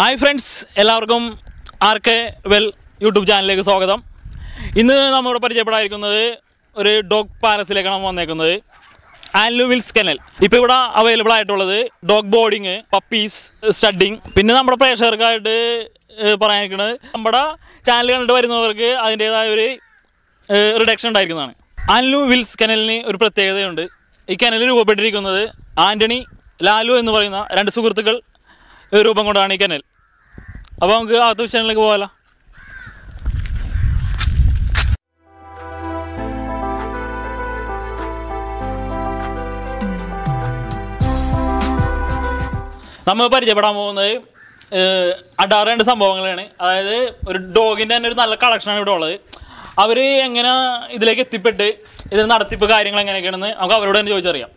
Hi friends എല്ലാവർക്കും R K വെൽ YouTube ചാനലിലേക്ക് സ്വാഗതം ഇന്ന് നമ്മളിവിടെ പരിചയപ്പെടാതിരിക്കുന്നത് ഒരു ഡോഗ് പാലസിലേക്കാണ് വന്നേക്കുന്നത് ആൻലു വിൽസ് കെനൽ ഇപ്പോൾ ഇവിടെ അവൈലബിൾ ആയിട്ടുള്ളത് ഡോഗ് ബോർഡിങ് പപ്പീസ് സ്റ്റഡിങ് പിന്നെ നമ്മുടെ പ്രേക്ഷകർക്കായിട്ട് ഏഹ്, പറയാനിരിക്കുന്നത് നമ്മുടെ ചാനൽ കണ്ടിട്ട് വരുന്നവർക്ക് അതിൻ്റേതായ ഒരു റിഡക്ഷൻ ഉണ്ടായിരിക്കുന്നതാണ് ആൻലു വിൽസ് കെനലിന് ഒരു പ്രത്യേകതയുണ്ട് ഈ കെനൽ രൂപപ്പെട്ടിരിക്കുന്നത് ആൻ്റണി ലാലു എന്ന് പറയുന്ന രണ്ട് സുഹൃത്തുക്കൾ ഏഹ്, രൂപം കൊണ്ടാണ് ഈ കെനൽ അപ്പോൾ നമുക്ക് അകത്ത് വിഷയങ്ങളിലേക്ക് പോകാലോ നമ്മൾ പരിചയപ്പെടാൻ പോകുന്നത് ഏഹ്, അടാറ് രണ്ട് സംഭവങ്ങളാണ് അതായത് ഒരു ഡോഗിൻ്റെ തന്നെ ഒരു നല്ല കളക്ഷനാണ് ഇവിടെ ഉള്ളത് അവർ എങ്ങനെ ഇതിലേക്ക് എത്തിപ്പെട്ട് ഇതിന് നടത്തിപ്പ് കാര്യങ്ങൾ എങ്ങനെയൊക്കെയാണെന്ന് നമുക്ക് അവരോട് തന്നെ ചോദിച്ചറിയാം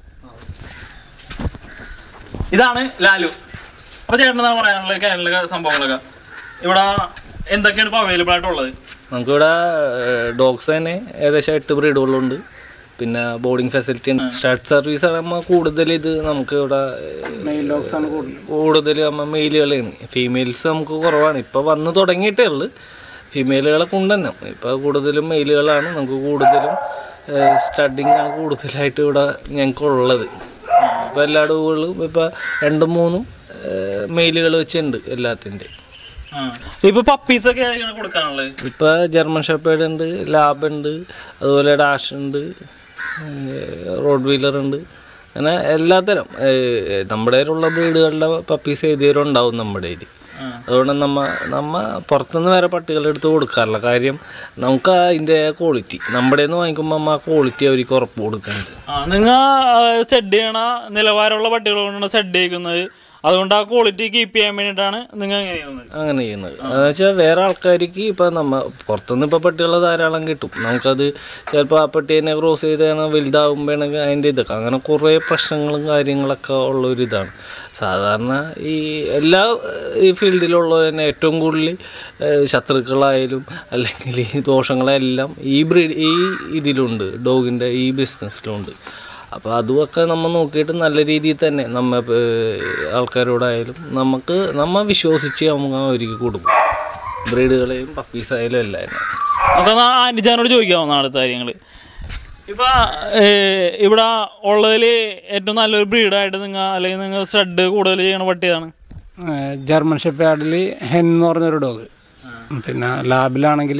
ഇതാണ് ലാലു അപ്പോൾ ചേട്ടൻ എന്താ പറയാനുള്ളത് കേരള സംഭവങ്ങളൊക്കെ ഇവിടെ എന്തൊക്കെയാണ് ഇപ്പോൾ അവൈലബിൾ ആയിട്ടുള്ളത് നമുക്കിവിടെ ഡോഗ്സ് തന്നെ ഏകദേശം എട്ട് ബ്രീഡുകളുണ്ട് പിന്നെ ബോർഡിംഗ് ഫെസിലിറ്റി ഉണ്ട് സ്റ്റാർട്ട് സർവീസ് ആകുമ്പോൾ കൂടുതൽ ഇത് നമുക്ക് ഇവിടെ കൂടുതൽ നമ്മൾ മെയിലുകളാണ് ഫീമെയിൽസ് നമുക്ക് കുറവാണ് ഇപ്പോൾ വന്ന് തുടങ്ങിയിട്ടേ ഉള്ളു ഫീമെയിലുകളെ കൊണ്ടുതന്നെ ഇപ്പോൾ കൂടുതലും മെയിലുകളാണ് നമുക്ക് കൂടുതലും സ്റ്റഡിങ് ആണ് കൂടുതലായിട്ട് ഇവിടെ ഞങ്ങൾക്കുള്ളത് ഇപ്പോൾ എല്ലാ ഡോഗുകളും ഇപ്പോൾ രണ്ടും മൂന്നും മെയിലുകൾ വെച്ചുണ്ട് എല്ലാത്തിൻ്റെ ഇപ്പോൾ പപ്പീസൊക്കെ ഏതൊക്കെയാണ് കൊടുക്കാനുള്ളത് ഇപ്പൊ ജർമ്മൻ ഷെപ്പേർഡ് ഉണ്ട് ലാബ് ഉണ്ട് അതുപോലെ ഡാഷ് ഉണ്ട് റോഡ് വീലർ ഉണ്ട് അങ്ങനെ എല്ലാത്തരം ഏഹ് നമ്മുടെ കയ്യിലുള്ള ബ്രീഡുകളുടെ പപ്പീസ് എഴുതിയവരും ഉണ്ടാവും നമ്മുടെ കയ്യിൽ അതുകൊണ്ട് നമ്മ നമ്മ പുറത്തുനിന്ന് വേറെ പട്ടികളെ എടുത്ത് കൊടുക്കാറില്ല കാര്യം നമുക്ക് അതിൻ്റെ ക്വാളിറ്റി നമ്മുടെ നിന്ന് വാങ്ങിക്കുമ്പോൾ നമ്മ ആ ക്വാളിറ്റി അവർക്ക് ഉറപ്പ് കൊടുക്കാനുണ്ട് ആ നിങ്ങൾ സെഡ് ചെയ്യണ നിലവാരമുള്ള പട്ടികൾ കൊണ്ടാണ് സെഡ് ചെയ്യിക്കുന്നത് അതുകൊണ്ട് ആ ക്വാളിറ്റി കീപ്പ് ചെയ്യാൻ വേണ്ടിയിട്ടാണ് നിങ്ങൾ എങ്ങനെ ചെയ്യുന്നത് അങ്ങനെ ചെയ്യുന്നത് എന്ന് വെച്ചാൽ വേറെ ആൾക്കാർക്ക് ഇപ്പം നമ്മ പുറത്തുനിന്ന് ഇപ്പോൾ പട്ടികളെ ധാരാളം കിട്ടും നമുക്കത് ചിലപ്പോൾ ആ പട്ടീനെ ക്രോസ് ചെയ്ത് കഴിഞ്ഞാൽ വലുതാകുമ്പോഴാണെങ്കിൽ അതിൻ്റെ ഇതൊക്കെ അങ്ങനെ കുറേ പ്രശ്നങ്ങളും കാര്യങ്ങളൊക്കെ ഉള്ള ഒരു ഇതാണ് സാധാരണ ഈ എല്ലാ ഏഹ്, ഈ ഫീൽഡിലുള്ള തന്നെ ഏറ്റവും കൂടുതൽ ഏഹ്, ശത്രുക്കളായാലും അല്ലെങ്കിൽ ഈ ദോഷങ്ങളെല്ലാം ഈ ബ്രീഡ് ഈ ഇതിലുണ്ട് ഡോഗിൻ്റെ ഈ ബിസിനസ്സിലുണ്ട് അപ്പോൾ അതുമൊക്കെ നമ്മൾ നോക്കിയിട്ട് നല്ല രീതിയിൽ തന്നെ നമ്മ ഏഹ്, ആൾക്കാരോടായാലും നമുക്ക് നമ്മ വിശ്വസിച്ച് നമുക്ക് അവർക്ക് കൊടുക്കും ബ്രീഡുകളെയും പപ്പീസായാലും എല്ലാം തന്നെ അപ്പോൾ ആൻറ്റിജാനോട് ചോദിക്കാവുന്ന അടുത്ത കാര്യങ്ങൾ ഇപ്പം ഇവിടെ ഉള്ളതിൽ ഏറ്റവും നല്ലൊരു ബ്രീഡായിട്ട് നിങ്ങൾ അല്ലെങ്കിൽ നിങ്ങൾ സ്റ്റഡ് കൂടുതൽ ചെയ്യണ പട്ടിയാണ് ഏഹ് ജർമ്മൻ ഷെപ്പേർഡിൽ ഹെൻ എന്ന് പറഞ്ഞൊരു ഡോഗ് പിന്നെ ലാബിലാണെങ്കിൽ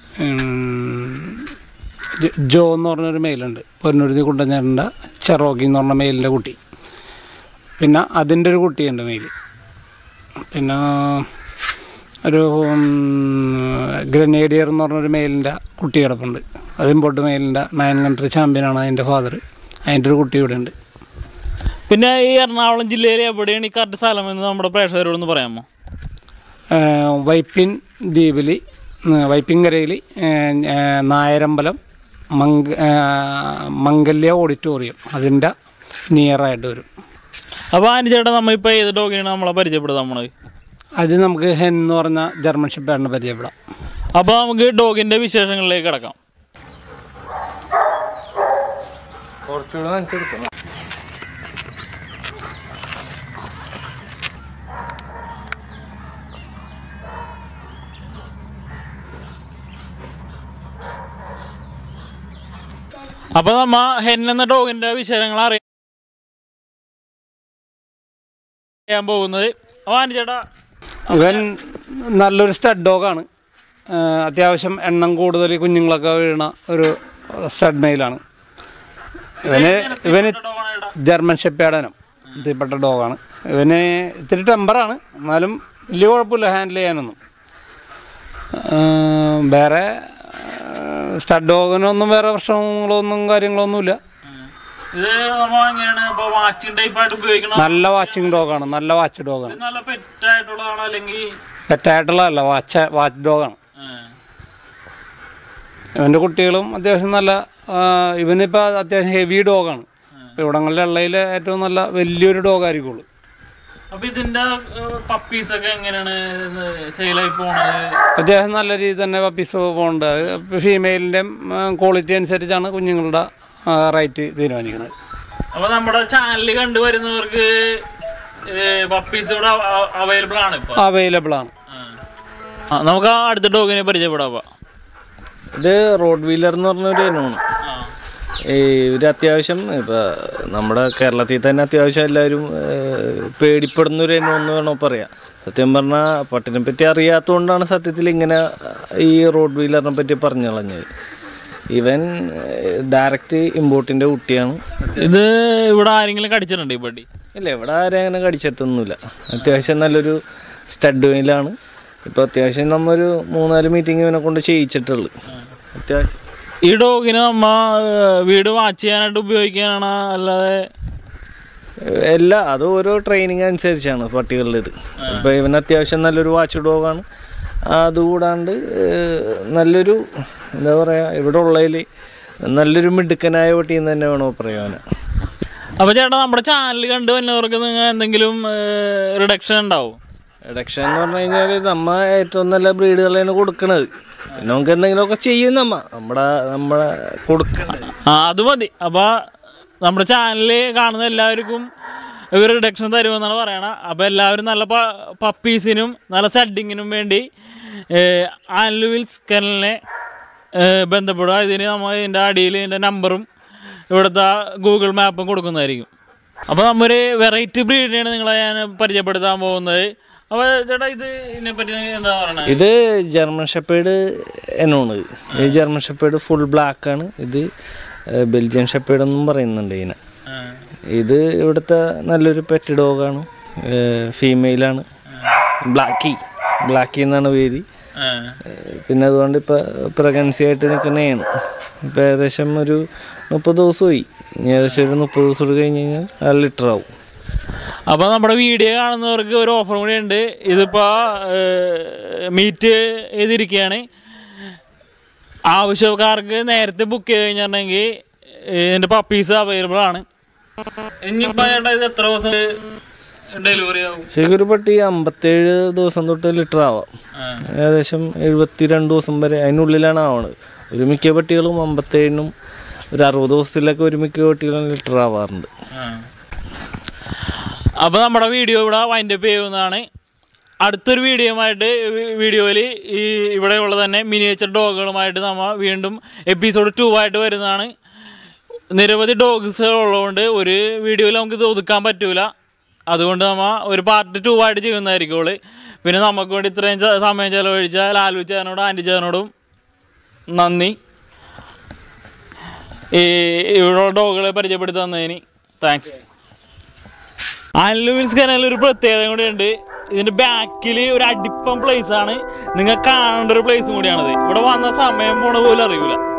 ജോ എന്ന് പറഞ്ഞൊരു മെയിലുണ്ട് പൊന്നൂരുതി കുണ്ടഞ്ഞാറിൻ്റെ ചെറോക്കി എന്ന് പറഞ്ഞ മെയിലിൻ്റെ കുട്ടി പിന്നെ അതിൻ്റെ ഒരു കുട്ടിയുണ്ട് മെയിൽ പിന്നെ ഒരു ഗ്രനേഡിയർ എന്ന് പറഞ്ഞൊരു മെയിലിൻ്റെ കുട്ടി കിടപ്പുണ്ട് അത് ഇമ്പോർട്ട് മെയിലിൻ്റെ നയൻ കൺട്രി ചാമ്പ്യനാണ് അതിൻ്റെ ഫാദർ അതിൻ്റെ ഒരു കുട്ടി ഇവിടെ ഉണ്ട് പിന്നെ ഈ എറണാകുളം ജില്ലയിൽ എവിടെയാണ് ഈ കറക്റ്റ് സ്ഥലം എന്ന് നമ്മുടെ പ്രേക്ഷകരോടൊന്ന് പറയാമോ ഏഹ് വൈപ്പിൻ ദ്വീപിൽ വൈപ്പിൻകരയിൽ നായരമ്പലം മംഗ ഏഹ് മംഗല്യ ഓഡിറ്റോറിയം അതിൻ്റെ നിയറായിട്ട് വരും അപ്പോൾ ആൻറ്റിച്ചേട്ടാ നമ്മളിപ്പോൾ ഏത് ഡോഗിനാണ് നമ്മളെ പരിചയപ്പെടുന്നത് നമ്മൾ അത് നമുക്ക് ഹെൻ എന്ന് പറഞ്ഞ ജർമ്മൻ ഷിപ്പാടിനെ പരിചയപ്പെടാം അപ്പോൾ നമുക്ക് ഡോഗിൻ്റെ വിശേഷങ്ങളിലേക്ക് കിടക്കാം കുറച്ചുകൂടെ നമുക്ക് എടുക്കണം അപ്പോൾ നമ്മ ഹെൻ എന്ന ഡോഗിൻ്റെ വിശേഷങ്ങൾ അറിയാൻ പോകുന്നത് അപ്പോൾ ആൻറ്റിച്ചേട്ടാ ഇവൻ നല്ലൊരു സ്റ്റഡ് ഡോഗാണ് അത്യാവശ്യം എണ്ണം കൂടുതൽ കുഞ്ഞുങ്ങളൊക്കെ വീണ ഒരു സ്റ്റഡ് മെയിലാണ് ഇവന് ഇവന് ജർമ്മൻ ഷെപ്പേഡനം ഇതിൽപ്പെട്ട ഡോഗാണ് ഇവന് ഇത്തിരി ടെമ്പറാണ് എന്നാലും വലിയ കുഴപ്പമില്ല ഹാൻഡിൽ ചെയ്യാനൊന്നും ആ, വേറെ സ്റ്റഡ് ഡോഗിനൊന്നും വേറെ പ്രശ്നങ്ങളൊന്നും കാര്യങ്ങളൊന്നുമില്ല ഇത് നമ്മ എങ്ങനെയാണ് ഇപ്പോൾ വാച്ചിങ് ടൈപ്പായിട്ട് ഉപയോഗിക്കണം നല്ല വാച്ചിങ് ഡോഗാണ് നല്ല വാച്ച് ഡോഗാണ് ഇത് നല്ല പെറ്റായിട്ടുള്ളതാണോ അല്ലെങ്കിൽ പെറ്റായിട്ടുള്ളതല്ല വാച്ച് വാച്ച് ഡോഗാണ് ഇവൻ്റെ കുട്ടികളും അത്യാവശ്യം നല്ല ആ, ഇവനിപ്പോൾ അത്യാവശ്യം ഹെവി ഡോഗാണ് ഇപ്പോൾ ഇവിടങ്ങളിലുള്ളതിൽ ഏറ്റവും നല്ല വലിയൊരു ഡോഗായിരിക്കുള്ളൂ അപ്പോൾ ഇതിൻ്റെ പപ്പീസൊക്കെ എങ്ങനെയാണ് സെയിലായി പോണത് അത്യാവശ്യം നല്ല രീതിയിൽ തന്നെ പപ്പീസ് പോകുന്നുണ്ട് അത് ഫീമെയിലിൻ്റെയും ക്വാളിറ്റി അനുസരിച്ചാണ് കുഞ്ഞുങ്ങളുടെ റേറ്റ് തീരുമാനിക്കുന്നത് അപ്പോൾ നമ്മുടെ ചാനൽ കണ്ടുവരുന്നവർക്ക് പപ്പീസ് ഇവിടെ അവൈലബിൾ ആണ് ഇപ്പൊ അവൈലബിൾ ആണ് ആ, നമുക്ക് ആ അടുത്ത ഡോഗിനെ പരിചയപ്പെടാം ഇത് റോഡ് വീലർ എന്ന് പറഞ്ഞൊരു ഇനമാണ് ഈ ഒരു അത്യാവശ്യം ഇപ്പം നമ്മുടെ കേരളത്തിൽ തന്നെ അത്യാവശ്യം എല്ലാവരും ഏഹ്, പേടിപ്പെടുന്ന ഒരു ഇനം എന്ന് വേണോ പറയാം സത്യം പറഞ്ഞാൽ പട്ടിനെ പറ്റി അറിയാത്തതുകൊണ്ടാണ് സത്യത്തിൽ ഇങ്ങനെ ഈ റോഡ് വീലറിനെ പറ്റി പറഞ്ഞു കളഞ്ഞത് ഇവൻ ഡയറക്റ്റ് ഇമ്പോർട്ടിൻ്റെ കുട്ടിയാണ് ഇത് ഇവിടെ ആരെങ്കിലും കടിച്ചിട്ടുണ്ട് ഈ പട്ടി ഇല്ല ഇവിടെ ആരും അങ്ങനെ കടിച്ചെത്തൊന്നുമില്ല അത്യാവശ്യം നല്ലൊരു സ്റ്റഡ് വെയിലാണ് ഇപ്പോൾ അത്യാവശ്യം നമ്മൊരു മൂന്നാല് മീറ്റിംഗ് ഇവനെ കൊണ്ട് ചെയ്യിച്ചിട്ടുള്ളു അത്യാവശ്യം ഈ ഡോഗിനെ നമ്മ ഏർ, വീട് വാച്ച് ചെയ്യാനായിട്ട് ഉപയോഗിക്കാനാണ് അല്ലാതെ എല്ലാ അത് ഓരോ ട്രെയിനിങ് അനുസരിച്ചാണ് പട്ടികളുടെ ഇത് ഇപ്പം ഇവൻ അത്യാവശ്യം നല്ലൊരു വാച്ച് ഡോഗാണ് അതുകൂടാണ്ട് ഏഹ്, നല്ലൊരു എന്താ പറയുക ഇവിടെ ഉള്ളതിൽ നല്ലൊരു മിടുക്കനായ പട്ടി എന്ന് തന്നെ വേണോ പറയാൻ അപ്പൊ ചേട്ടാ നമ്മുടെ ചാനൽ കണ്ട് വന്നവർക്ക് നിങ്ങൾ എന്തെങ്കിലും റിഡക്ഷൻ ഉണ്ടാവും റിഡക്ഷൻ എന്ന് പറഞ്ഞു കഴിഞ്ഞാൽ നമ്മ ഏറ്റവും നല്ല ബ്രീഡുകളാണ് കൊടുക്കണത് പിന്നെ നമുക്ക് എന്തെങ്കിലുമൊക്കെ ചെയ്യും നമ്മ നമ്മുടെ നമ്മളെ കൊടുക്കണത് ആ അത് മതി അപ്പൊ നമ്മുടെ ചാനൽ കാണുന്ന എല്ലാവർക്കും ഇവർ റിഡക്ഷൻ തരുമെന്നാണ് പറയണ അപ്പോൾ എല്ലാവരും നല്ല പപ്പീസിനും നല്ല സെഡിങ്ങിനും വേണ്ടി ആൻലുവിൽസ് കനലിനെ ബന്ധപ്പെടുക ഇതിന് നമ്മൾ ഇതിൻ്റെ അടിയിൽ ഇതിൻ്റെ നമ്പറും ഇവിടുത്തെ ഗൂഗിൾ മാപ്പും കൊടുക്കുന്നതായിരിക്കും അപ്പോൾ നമ്മൊരു വെറൈറ്റി ബ്രീഡിനെയാണ് നിങ്ങളെ ഞാൻ പരിചയപ്പെടുത്താൻ പോകുന്നത് അപ്പോൾ ചേട്ടാ ഇത് ഇതിനെപ്പറ്റി എന്താ പറയണത് ഇത് ജർമ്മൻ ഷെപ്പേഡ് എന്നാണ് ഈ ജർമ്മൻ ഷെപ്പേഡ് ഫുൾ ബ്ലാക്ക് ആണ് ഇത് ഏഹ്, ബെൽജിയൻ ഷെപ്പേഡ് എന്നും പറയുന്നുണ്ട് ഇതിനെ ആ. ഇത് ഇവിടുത്തെ നല്ലൊരു പെറ്റ് ഡോഗാണ് ഫീമെയിലാണ് ബ്ലാക്കി ബ്ലാക്കി എന്നാണ് പേര് ആ. ഏഹ്, പിന്നെ അതുകൊണ്ട് ഇപ്പോൾ പ്രഗ്നൻസി ആയിട്ട് നിൽക്കുന്നതാണ് ഇപ്പോൾ ഏകദേശം ഒരു മുപ്പത് ദിവസമായി ഇനി ഏകദേശം ഒരു മുപ്പത് ദിവസം കൂടി കഴിഞ്ഞ് കഴിഞ്ഞാൽ അത് ലിറ്റർ ആവും അപ്പോൾ നമ്മുടെ വീഡിയോ കാണുന്നവർക്ക് ഒരു ഓഫർ കൂടി ഉണ്ട് ഇതിപ്പോൾ മീറ്റ് ചെയ്തിരിക്കുകയാണ് ആവശ്യക്കാർക്ക് നേരത്തെ ബുക്ക് ചെയ്ത് കഴിഞ്ഞിട്ടുണ്ടെങ്കിൽ ഇതിൻ്റെ പപ്പീസ് അവൈലബിൾ ആണ് ഇനിയിപ്പോൾ ചേട്ടാ ഇത് എത്ര ദിവസം ഡെലിവറി ആവും ശരിക്കും ഒരു പട്ടി അമ്പത്തേഴ് ദിവസം തൊട്ട് ലിറ്റർ ആവാം ആ. ഏകദേശം എഴുപത്തി രണ്ട് ദിവസം വരെ അതിനുള്ളിലാണ് ആവണത് ഒരു മിക്ക പട്ടികളും അമ്പത്തേഴിനും ഒരു അറുപത് ദിവസത്തിലൊക്കെ ഒരു മിക്ക പട്ടികളും ലിറ്റർ ആവാറുണ്ട് അപ്പോൾ നമ്മുടെ വീഡിയോ ഇവിടെ വൈൻഡപ്പ് ചെയ്യുന്നതാണ് അടുത്തൊരു വീഡിയോയുമായിട്ട് വീഡിയോയിൽ ഈ ഇവിടെയുള്ള തന്നെ മിനിയേച്ചർ ഡോഗുകളുമായിട്ട് നമ്മൾ വീണ്ടും എപ്പിസോഡ് ടു ആയിട്ട് വരുന്നതാണ് നിരവധി ഡോഗ്സ് ഉള്ളതുകൊണ്ട് ഒരു വീഡിയോയിൽ നമുക്ക് ഇത് ഒതുക്കാൻ പറ്റൂല അതുകൊണ്ട് നമ്മൾ ഒരു പാർട്ട് ടു ആയിട്ട് ചെയ്യുന്നതായിരിക്കുള്ളൂ പിന്നെ നമുക്ക് വേണ്ടി ഇത്രയും ച- സമയം ചിലവഴിച്ച ലാലു ചേട്ടനോടും ആൻറ്റി ചേട്ടനോടും നന്ദി ഈ ഇവിടെ ഡോഗുകളെ പരിചയപ്പെടുത്തി തന്നതിന് താങ്ക്സ് ആൻലുവിൻസ് കനാൽ ഒരു പ്രത്യേകത കൂടി ഉണ്ട് ഇതിന്റെ ബാക്കിൽ ഒരു അടിപ്പം പ്ലേസ് ആണ് നിങ്ങൾ കാണേണ്ട ഒരു പ്ലേസും കൂടിയാണത് ഇവിടെ വന്ന സമയം പോണ പോലും അറിയൂല